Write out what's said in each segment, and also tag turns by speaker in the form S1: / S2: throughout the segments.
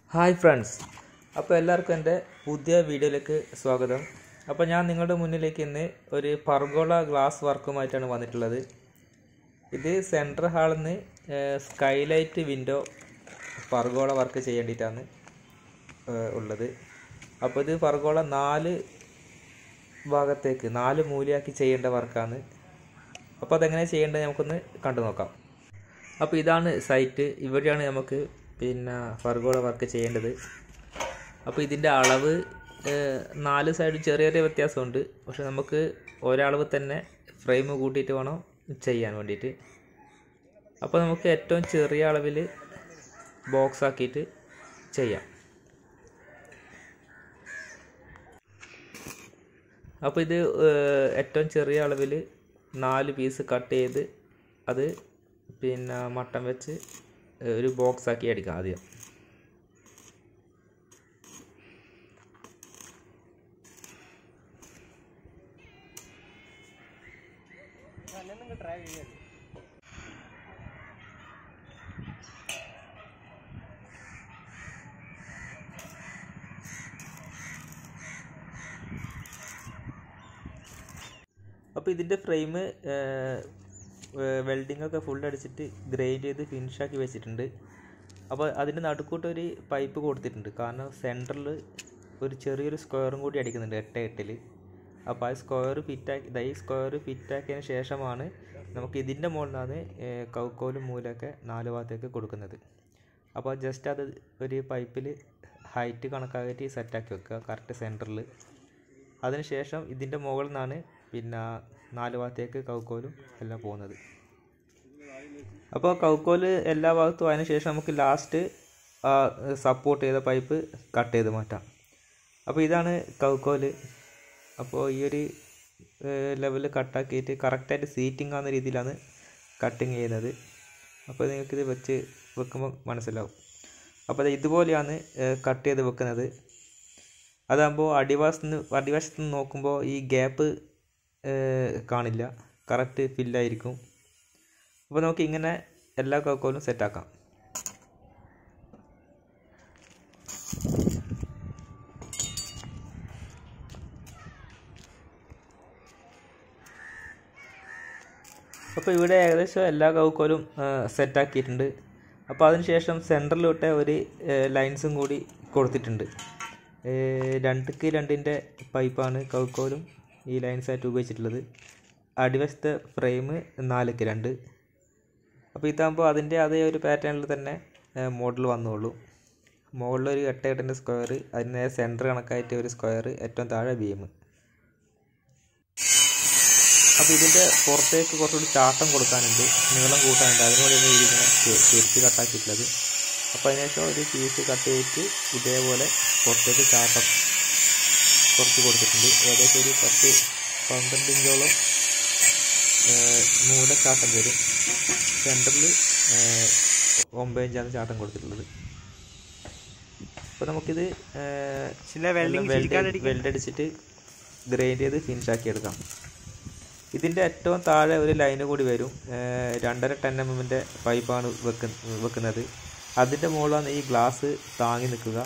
S1: Hi friends അപ്പോൾ എല്ലാവർക്കും എൻ്റെ പുതിയ വീഡിയോയിലേക്ക് സ്വാഗതം അപ്പോൾ ഞാൻ നിങ്ങളുടെ മുന്നിലേക്ക് ഇന്ന് ഒരു പർഗോള ഗ്ലാസ് വർക്കുമായിട്ടാണ് വന്നിട്ടുള്ളത് ഇത് സെൻട്രൽ ഹാളിൽ നിന്ന് സ്കൈലൈറ്റ് വിൻഡോ പർഗോള വർക്ക് ചെയ്യേണ്ടിയിട്ടാണ് ഏഹ്, ഉള്ളത് അപ്പോൾ ഇത് പർഗോള നാല് ഭാഗത്തേക്ക് നാല് മൂലയാക്കി ചെയ്യേണ്ട വർക്കാണ് അപ്പോൾ അതെങ്ങനെ ചെയ്യേണ്ടത് നമുക്കൊന്ന് കണ്ടു നോക്കാം അപ്പോൾ ഇതാണ് സൈറ്റ് ഇവിടെയാണ് നമുക്ക് പിന്നെ ഫർഗോള വർക്ക് ചെയ്യേണ്ടത് അപ്പോൾ ഇതിൻ്റെ അളവ് ഏഹ്, നാല് സൈഡ് ചെറിയ ചെറിയ വ്യത്യാസമുണ്ട് പക്ഷെ നമുക്ക് ഒരളവ് തന്നെ ഫ്രെയിം കൂട്ടിയിട്ട് വേണം ചെയ്യാൻ വേണ്ടിയിട്ട് അപ്പോൾ നമുക്ക് ഏറ്റവും ചെറിയ അളവിൽ ബോക്സ് ആക്കിയിട്ട് ചെയ്യാം അപ്പോൾ ഇത് ഏഹ്, ഏറ്റവും ചെറിയ അളവിൽ നാല് പീസ് കട്ട് ചെയ്ത് അത് പിന്നെ മട്ടൻ വെച്ച് ഏഹ്, ഒരു ബോക്സ് ആക്കി അടിക്കാം ആദ്യം അപ്പോൾ ഇതിൻ്റെ ഫ്രെയിം വെൽഡിംഗ് ഒക്കെ ഫുൾ അടിച്ചിട്ട് ഗ്രൈൻഡ് ചെയ്ത് ഫിനിഷ് ആക്കി വെച്ചിട്ടുണ്ട് അപ്പോൾ അതിൻ്റെ നടുക്കൂട്ട് ഒരു പൈപ്പ് കൊടുത്തിട്ടുണ്ട് കാരണം സെൻറ്ററിൽ ഒരു ചെറിയൊരു സ്ക്വയറും കൂടി അടിക്കുന്നുണ്ട് എട്ട് എട്ടിൽ അപ്പോൾ ആ സ്ക്വയർ ഫിറ്റാക്കി ഈ സ്ക്വയർ ഫിറ്റാക്കിയതിന് ശേഷമാണ് നമുക്ക് ഇതിൻ്റെ മുകളിലാണ് കൗക്കോലും മൂലൊക്കെ നാല് ഭാഗത്തേക്ക് കൊടുക്കുന്നത് അപ്പോൾ ജസ്റ്റ് അത് ഒരു പൈപ്പിൽ ഹൈറ്റ് കണക്കാക്കിയിട്ട് സെറ്റാക്കി വെക്കുക കറക്റ്റ് സെൻറ്ററിൽ അതിനുശേഷം ഇതിൻ്റെ മുകളിൽ നിന്നാണ് പിന്നെ നാല് ഭാഗത്തേക്ക് കൗക്കോലും എല്ലാം പോകുന്നത് അപ്പോൾ കൗക്കോല് എല്ലാ ഭാഗത്തും അതിന് ശേഷം നമുക്ക് ലാസ്റ്റ് സപ്പോർട്ട് ചെയ്ത പൈപ്പ് കട്ട് ചെയ്ത് മാറ്റാം അപ്പോൾ ഇതാണ് കൗക്കോല് അപ്പോൾ ഈ ഒരു ലെവലിൽ കട്ടാക്കിയിട്ട് കറക്റ്റായിട്ട് സീറ്റിംഗ് ആവുന്ന രീതിയിലാണ് കട്ടിങ് ചെയ്യുന്നത് അപ്പോൾ നിങ്ങൾക്കിത് വെച്ച് വെക്കുമ്പോൾ മനസ്സിലാവും അപ്പോൾ അത് ഇതുപോലെയാണ് കട്ട് ചെയ്ത് വെക്കുന്നത് അതാകുമ്പോൾ അടിവശത്ത് നിന്ന് അടിവശത്ത് നിന്ന് നോക്കുമ്പോൾ ഈ ഗ്യാപ്പ് കാണില്ല കറക്റ്റ് ഫില്ലായിരിക്കും അപ്പോൾ നമുക്ക് ഇങ്ങനെ എല്ലാ കൗക്കോലും സെറ്റാക്കാം അപ്പോൾ ഇവിടെ ഏകദേശം എല്ലാ കൗക്കോലും സെറ്റാക്കിയിട്ടുണ്ട് അപ്പോൾ അതിനുശേഷം സെൻറ്ററിലോട്ട് ഒരു ലൈൻസും കൂടി കൊടുത്തിട്ടുണ്ട് ഏഹ് രണ്ടിക്ക് രണ്ടിൻ്റെ പൈപ്പാണ് കൗക്കോലും ഈ ലൈൻസായിട്ട് ഉപയോഗിച്ചിട്ടുള്ളത് അടിവശത്തെ ഫ്രെയിം നാലിക്ക് രണ്ട് അപ്പോൾ ഇതാകുമ്പോൾ അതിൻ്റെ അതേ ഒരു പാറ്റേണിൽ തന്നെ മോഡൽ വന്നോളൂ മുകളിൽ ഒരു എട്ട് എട്ടിൻ്റെ സ്ക്വയർ അതിന് സെൻറ്റർ കണക്കായിട്ട് ഒരു സ്ക്വയർ ഏറ്റവും താഴെ ബീം അപ്പോൾ ഇതിൻ്റെ പുറത്തേക്ക് കുറച്ചുകൂടി ചാട്ടം കൊടുക്കാനുണ്ട് നീളം കൂട്ടാനുണ്ട് അതിനുവേണ്ടിയാണ് ഇതിങ്ങനെ തിരിച്ച് കട്ടാക്കിയിട്ടുള്ളത് അപ്പോൾ അതിനുശേഷം ഒരു പീസ് കട്ട് ചെയ്തിട്ട് ഇതേപോലെ പുറത്തേക്ക് ചാട്ടം കുറച്ച് കൊടുത്തിട്ടുണ്ട് ഏകദേശം ഒരു പത്ത് പന്ത്രണ്ട് ഇഞ്ചോളം മൂല ചാട്ടം വരും സെൻറ്ററിൽ ഒമ്പത് ഇഞ്ചാണ് ചാട്ടം കൊടുത്തിട്ടുള്ളത് അപ്പോൾ നമുക്കിത്
S2: ചില welding ശരിക്കാനടിക്കും.
S1: വെൽഡ് അടിച്ചിട്ട് ഗ്രൈൻഡ് ചെയ്ത് ഫിനിഷ് ആക്കി എടുക്കാം ഇതിൻ്റെ ഏറ്റവും താഴെ ഒരു ലൈന് കൂടി വരും ഏഹ് രണ്ടര ടെൻ എം എമ്മിൻ്റെ പൈപ്പാണ് വെക്ക വെക്കുന്നത് അതിൻ്റെ മുകളിലാണ് ഈ ഗ്ലാസ് താങ്ങി നിൽക്കുക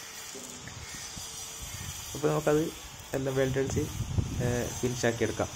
S1: അപ്പോൾ നമുക്കത് എല്ലാം വെൽഡ് അടിച്ച് ഫിനിഷ് ആക്കി എടുക്കാം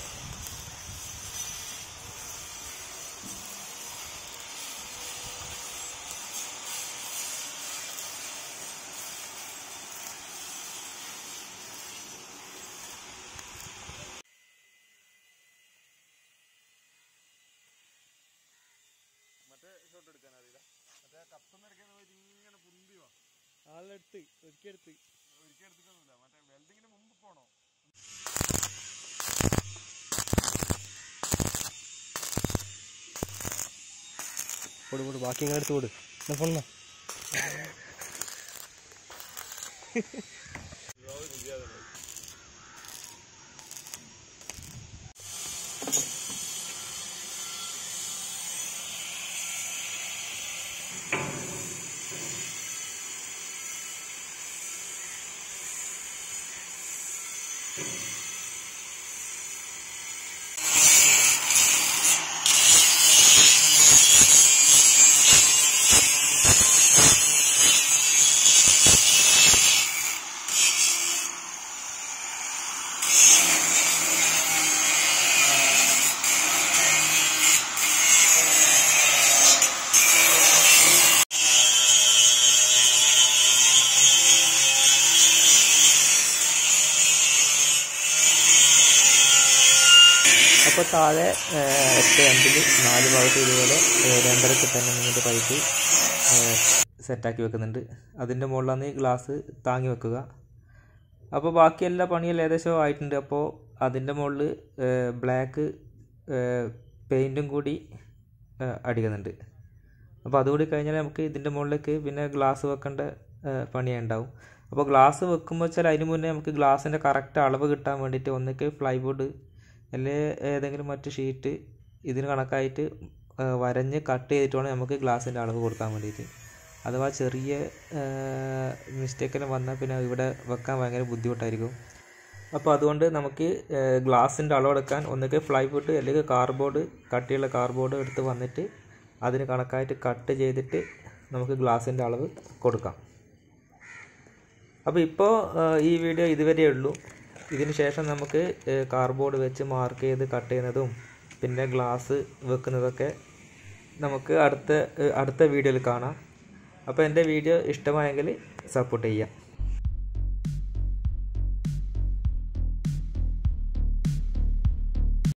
S2: ആളെടുത്ത് ഒരിക്കടുത്ത് കൊടു കൊടു ബാക്കി ഇങ്ങനെ എടുത്ത് കൊടു എന്നാ ഫോണെന്നാ
S1: താഴെ ഏഹ്, എട്ട് അഞ്ചിൽ നാല് ഭാഗത്ത് ഇതുപോലെ ഏഹ്, രണ്ടരക്ക് തന്നെ നിങ്ങളുടെ പൈപ്പ് സെറ്റാക്കി വെക്കുന്നുണ്ട് അതിൻ്റെ മുകളിലാണ് ഈ ഗ്ലാസ് താങ്ങി വെക്കുക അപ്പോൾ ബാക്കി എല്ലാ പണിയെല്ലാം ഏകദേശം ആയിട്ടുണ്ട് അപ്പോൾ അതിൻ്റെ മുകളിൽ ബ്ലാക്ക് പെയിൻറ്റും കൂടി ഏഹ്, അടിക്കുന്നുണ്ട് അപ്പോൾ അതുകൂടി കഴിഞ്ഞാൽ നമുക്ക് ഇതിൻ്റെ മുകളിലേക്ക് പിന്നെ ഗ്ലാസ് വെക്കേണ്ട ഏഹ്, പണിയേ ഉണ്ടാവും അപ്പോൾ ഗ്ലാസ് വെക്കുമ്പോൾ വെച്ചാൽ അതിന് മുന്നേ നമുക്ക് ഗ്ലാസിൻ്റെ കറക്റ്റ് അളവ് കിട്ടാൻ വേണ്ടിയിട്ട് ഒന്നിക്ക് പ്ലൈവുഡ് അല്ലെങ്കിൽ ഏതെങ്കിലും മറ്റ് ഷീറ്റ് ഇതിന് കണക്കായിട്ട് ഏഹ്, വരഞ്ഞ് കട്ട് ചെയ്തിട്ട് വേണം നമുക്ക് ഗ്ലാസിൻ്റെ അളവ് കൊടുക്കാൻ വേണ്ടിയിട്ട് അഥവാ ചെറിയ മിസ്റ്റേക്കെല്ലാം വന്നാൽ പിന്നെ ഇവിടെ വെക്കാൻ ഭയങ്കര ബുദ്ധിമുട്ടായിരിക്കും അപ്പോൾ അതുകൊണ്ട് നമുക്ക് ഗ്ലാസിൻ്റെ അളവെടുക്കാൻ ഒന്നുകിൽ ഫ്ലൈവുഡ് അല്ലെങ്കിൽ കാർബോർഡ് കട്ടിയുള്ള കാർബോർഡ് എടുത്ത് വന്നിട്ട് അതിന് കണക്കായിട്ട് കട്ട് ചെയ്തിട്ട് നമുക്ക് ഗ്ലാസിൻ്റെ അളവ് കൊടുക്കാം അപ്പോൾ ഇപ്പോൾ ഈ വീഡിയോ ഇതുവരെ ഉള്ളൂ ഇതിന് ശേഷം നമുക്ക് കാർബോർഡ് വെച്ച് മാർക്ക് ചെയ്ത് കട്ട് ചെയ്യുന്നതും പിന്നെ ഗ്ലാസ് വെക്കുന്നതൊക്കെ നമുക്ക് അടുത്ത ഏഹ്, അടുത്ത വീഡിയോയിൽ കാണാം അപ്പോൾ എൻ്റെ വീഡിയോ ഇഷ്ടമായെങ്കിൽ സപ്പോർട്ട് ചെയ്യാം